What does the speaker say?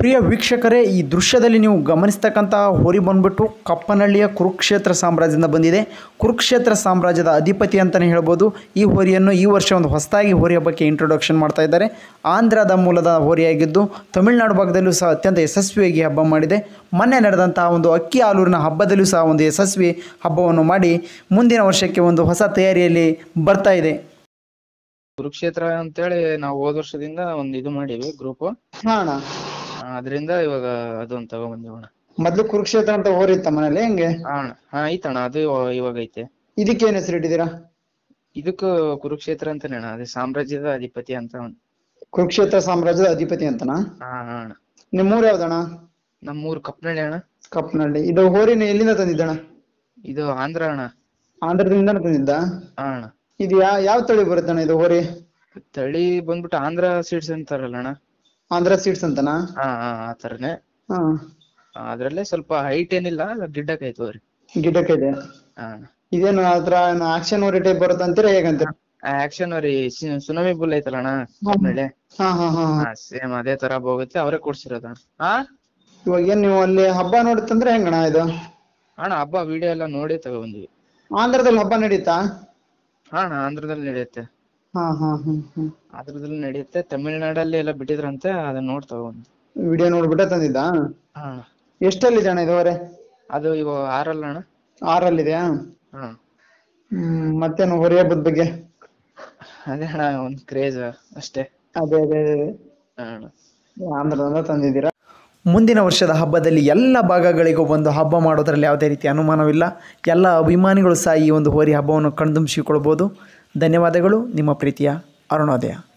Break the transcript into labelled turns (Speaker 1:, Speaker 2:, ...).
Speaker 1: ಪ್ರಿಯ ವೀಕ್ಷಕರೇ ಈ ದೃಶ್ಯದಲ್ಲಿ ನೀವು ಗಮನಿಸ್ತಕ್ಕಂಥ ಹೋರಿ ಬಂದ್ಬಿಟ್ಟು ಕಪ್ಪನಹಳ್ಳಿಯ ಕುರುಕ್ಷೇತ್ರ ಸಾಮ್ರಾಜ್ಯದಿಂದ ಬಂದಿದೆ ಕುರುಕ್ಷೇತ್ರ ಸಾಮ್ರಾಜ್ಯದ ಅಧಿಪತಿ ಅಂತಲೇ ಹೇಳ್ಬೋದು ಈ ಹೋರಿಯನ್ನು ಈ ವರ್ಷ ಒಂದು ಹೊಸದಾಗಿ ಹೋರಿ ಹಬ್ಬಕ್ಕೆ ಇಂಟ್ರೊಡಕ್ಷನ್ ಮಾಡ್ತಾ ಇದ್ದಾರೆ ಆಂಧ್ರದ ಮೂಲದ ಹೋರಿಯಾಗಿದ್ದು ತಮಿಳುನಾಡು ಭಾಗದಲ್ಲೂ ಸಹ ಅತ್ಯಂತ ಯಶಸ್ವಿಯಾಗಿ ಹಬ್ಬ ಮಾಡಿದೆ ಮೊನ್ನೆ ನಡೆದಂತಹ ಒಂದು ಅಕ್ಕಿ ಆಲೂರಿನ ಹಬ್ಬದಲ್ಲೂ ಸಹ ಒಂದು ಯಶಸ್ವಿ ಹಬ್ಬವನ್ನು ಮಾಡಿ ಮುಂದಿನ ವರ್ಷಕ್ಕೆ ಒಂದು ಹೊಸ ತಯಾರಿಯಲ್ಲಿ ಬರ್ತಾ ಇದೆ
Speaker 2: ಕುರುಕ್ಷೇತ್ರ ಅಂತೇಳಿ ನಾವು ಹೋದ ವರ್ಷದಿಂದ ಒಂದ್ ಇದು ಮಾಡೀವಿ ಗ್ರೂಪ್
Speaker 1: ಹಾ ಅಣ್ಣ
Speaker 2: ಅದರಿಂದ ಇವಾಗ ಅದೊಂದ್ ತಗೊಂಬಂದಿವಿ ಅಣ್ಣ
Speaker 1: ಮೊದಲು ಕುರುಕ್ಷೇತ್ರ ಅಂತ ಹೋರಿ ಇತ್ತ ಮನೇಲಿ ಹೆಂಗೆ
Speaker 2: ಹಾ ಅಣ್ಣ ಹಾ ಐತಣ್ಣ ಅದು ಇವ- ಇವಾಗ ಐತೆ
Speaker 1: ಇದಕ್ಕೆ ಏನು ಹೆಸರು ಇಟ್ಟಿದ್ದೀರಾ
Speaker 2: ಇದಕ್ಕೂ ಕುರುಕ್ಷೇತ್ರ ಅಂತಾನೆ ಅಣ್ಣ ಅದೇ ಸಾಮ್ರಾಜ್ಯದ ಅಧಿಪತಿ ಅಂತ ಅವ್ನು.
Speaker 1: ಕುರುಕ್ಷೇತ್ರ ಸಾಮ್ರಾಜ್ಯದ ಅಧಿಪತಿ ಅಂತನಾ
Speaker 2: ಹಾ ಹಾ ಅಣ್ಣ
Speaker 1: ನಿಮ್ಮೂರು ಯಾವ್ದಣ್ಣ
Speaker 2: ನಮ್ಮೂರ್ ಕಪ್ನಳ್ಳಿ ಅಣ್ಣ
Speaker 1: ಕಪ್ಪನಹಳ್ಳಿ ಇದು ಹೋರಿನ ಎಲ್ಲಿಂದ ತಂದಿದ್ದಣ್ಣ
Speaker 2: ಇದು ಆಂಧ್ರ ಅಣ್ಣ
Speaker 1: ಆಂಧ್ರದಿಂದ ತಂದಿದ್ದ
Speaker 2: ಹಾ ಅಣ್ಣ
Speaker 1: ಇದು ಯಾವ ಯಾವ ತಳಿ ಬರುತ್ತಣ್ಣ ಇದು ಹೋರಿ
Speaker 2: ತಳಿ ಬಂದ್ಬಿಟ್ಟು ಆಂಧ್ರ ಸೀಡ್ಸ್ ಅಂತಾರಲ್ಲ ಅಣ್ಣ
Speaker 1: ಆಂಧ್ರ ಸೀಡ್ಸ್ ಅಂತನಾ
Speaker 2: ಹಾ ಹಾ ಆ ತರನೇ
Speaker 1: ಹಾ
Speaker 2: ಆ, ಅದ್ರಲ್ಲೇ ಸ್ವಲ್ಪ ಹೈಟ್ ಏನಿಲ್ಲ ಗಿಡ್ಡಕ್ಕೆ ಐತವ್ರಿ
Speaker 1: ಗಿಡಕ್ಕೆ ಇದೆ
Speaker 2: ಹಾ ಅಣ್ಣ
Speaker 1: ಇದೇನು ಅದ್ರ ಆಕ್ಷನ್ ಹೋರಿ ಟೈಪ್ ಬರುತ್ತೆ ಅಂತೀರಾ ಹೇಗಂತೀರ
Speaker 2: ಆಕ್ಷನ್ ಅವ್ರಿ ಸುನಾಮಿ ಬುಲ್ ಐತಲ್ಲ ಅಣ್ಣ ಕಪ್ನಳ್ಳಿ
Speaker 1: ಹಾ ಹಾ ಹಾ ಹಾ
Speaker 2: ಹಾ ಸೇಮ್ ಅದೇ ತರ ಹೋಗುತ್ತೆ ಅವರೇ ಕೊಡ್ಸಿರೋದು ಅಣ್ಣ ಹಾ
Speaker 1: ಇವಾಗ ಏನ್ ನೀವು ಅಲ್ಲಿ ಹಬ್ಬ ನೋಡುತ್ತಂದ್ರೆ ಹೆಂಗಣ್ಣ ಇದು
Speaker 2: ಅಣ್ಣ ಹಬ್ಬ ವಿಡಿಯೋ ಎಲ್ಲ ನೋಡಿ ತಗೊಂಡ್ಬಂದ್ವಿ
Speaker 1: ಆಂಧ್ರದಲ್ಲಿ ಹಬ್ಬ ನಡೀತಾ
Speaker 2: ಹಾ ಅಣ್ಣ ಆಂಧ್ರದಲ್ಲಿ ನಡೆಯುತ್ತೆ
Speaker 1: ಹಾ ಹಾ ಹ್ಮ್ ಹ್ಮ್
Speaker 2: ಆಂಧ್ರದಲ್ಲಿ ನಡೆಯುತ್ತೆ ತಮಿಳ್ನಾಡಲ್ಲಿ ಎಲ್ಲ ಬಿಟ್ಟಿದ್ರಂತೆ ಅದನ್ನ ನೋಡಿ ತಗೊಂಡ್
Speaker 1: ವಿಡಿಯೋ ನೋಡ್ಬಿಟ್ಟೆ ತಂದಿದ್ದ
Speaker 2: ಹಾ ಅಣ್ಣ
Speaker 1: ಎಷ್ಟಲ್ಲಿದೆ ಅಣ್ಣ ಇದು ಹೊರೆ
Speaker 2: ಅದು ಇವಾಗ ಆರಲ್ಲ ಅಣ್ಣ
Speaker 1: ಆರಲ್ಲಿದೆಯಾ
Speaker 2: ಹಾ
Speaker 1: ಹ್ಮ್ ಮತ್ತೇನು ಹೊರೆ ಹಬ್ಬದ ಬಗ್ಗೆ
Speaker 2: ಅದೇ ಅಣ್ಣ ಒಂದ್ ಕ್ರೇಜ್ ಅಷ್ಟೇ
Speaker 1: ಅದೇ ಅದೇ ಅದೇ ಅದೇ.
Speaker 2: ಹಾ ಅಣ್ಣ
Speaker 1: ಆಂಧ್ರದಿಂದ ತಂದಿದ್ದೀರಾ
Speaker 3: ಮುಂದಿನ ವರ್ಷದ ಹಬ್ಬದಲ್ಲಿ ಎಲ್ಲ ಭಾಗಗಳಿಗೂ ಒಂದು ಹಬ್ಬ ಮಾಡೋದರಲ್ಲಿ ಯಾವುದೇ ರೀತಿ ಅನುಮಾನವಿಲ್ಲ ಎಲ್ಲ ಅಭಿಮಾನಿಗಳು ಸಹ ಈ ಒಂದು ಹೋರಿ ಹಬ್ಬವನ್ನು ಕಣ್ತುಂಬಿಸಿಕೊಳ್ಬೋದು ಧನ್ಯವಾದಗಳು ನಿಮ್ಮ ಪ್ರೀತಿಯ ಅರುಣೋದಯ